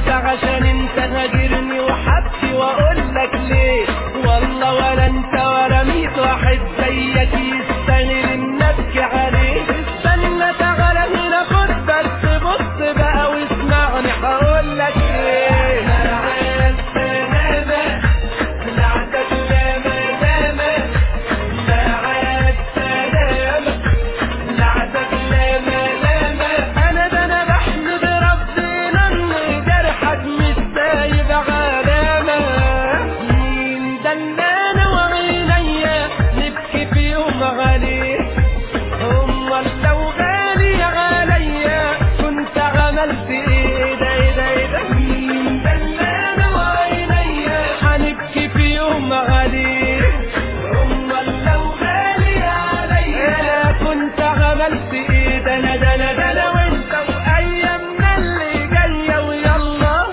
اموت عشان انت هاجرني وحبسي واقول لك ليه والله ولا انت ولا ميت واحد زيك يستاهل ان ابكي عليه استنى تعالى هنا خد بس بص بقى واسمعني هقول لك ايه مع السلامة نعتك لا ملامة مع السلامة نعتك لا ملامة انا ده انا بحمد ربنا ان جرحك مش سايب علامة مين ده اللي انا وعينيا نبكي في يوم عليه امال لو غالي عليا كنت عملت ايه ده ايه ده ايه ده مين ده اللي انا وعينيا هنبكي في يوم عليه امال لو غالي عليا كنت عملت ايه ده انا ده انا ده انا وانت وايامنا اللي جايه ويلا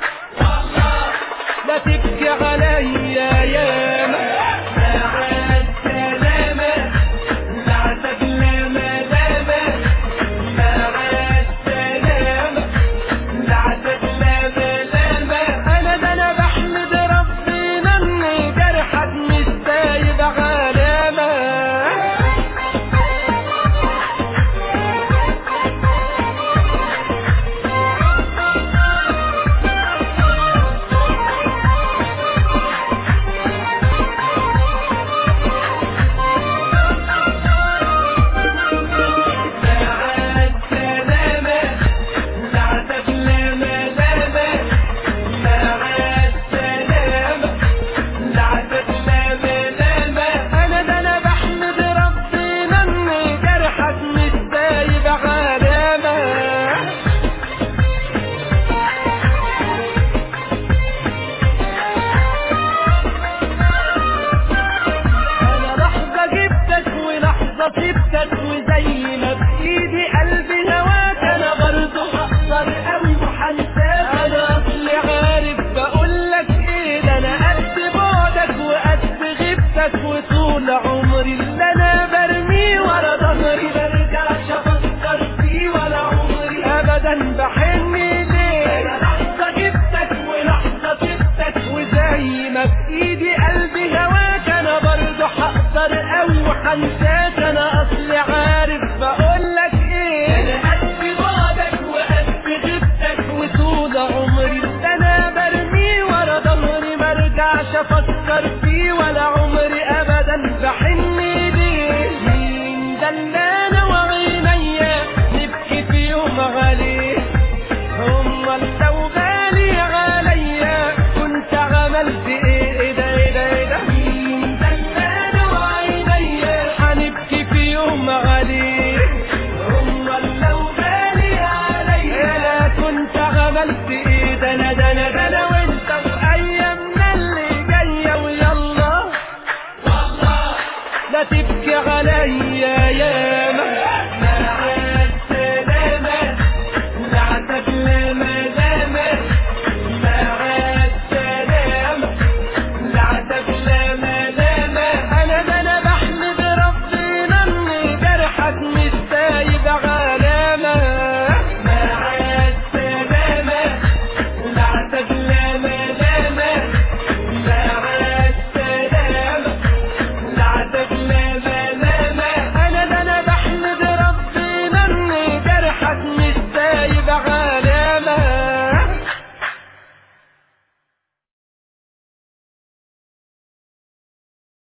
لا تبكي عليا يا مع السلامة نعتك لا ملامة مع السلامة نعتك لا ملامة أنا ده أنا بحمد ربنا إن جرحك مش سايب علامة مع السلامة نعتك لا ملامة مع السلامة نعتك لا ملامة أنا ده أنا بحمد ربنا إن جرحك مش سايب علامة انا لحظة جبتك ولحظة سبتك وزي ما بايدي قلبي هواك انا برضه هقدر قوي وحنساك انا اصلي عارف بقولك ايه ده انا قد بعدك وقد غيبتك وطول عمري اللي انا برميه ورا ظهري برجعش افكر فيه ولا عمري ابدا بحن ليه انا لحظة جبتك ولحظة سبتك وزي ما بايدي قلبي هواك انا برضه هقدر قوي وحنساك انا اصلي عارف بقولك ايه انا قد بعدك وقد غيبتك وطول عمري اللي انا برميه ورا ظهري مرجعش افكر فيه ولا عمري ابدا بحن ليه مين ده اللي انا وعينيا نبكي في يوم عليه امال لو غالي عليا كنت عملت ايه ايه ده ايه ده ايه ده مين ده اللي انا وعينيا هنبكي في يوم عليه امال لو غالي عليا لا كنت عملت ايه ده انا ده انا ده انا وانت وايامنا اللي جايه ويلا لا تبكي عليا يا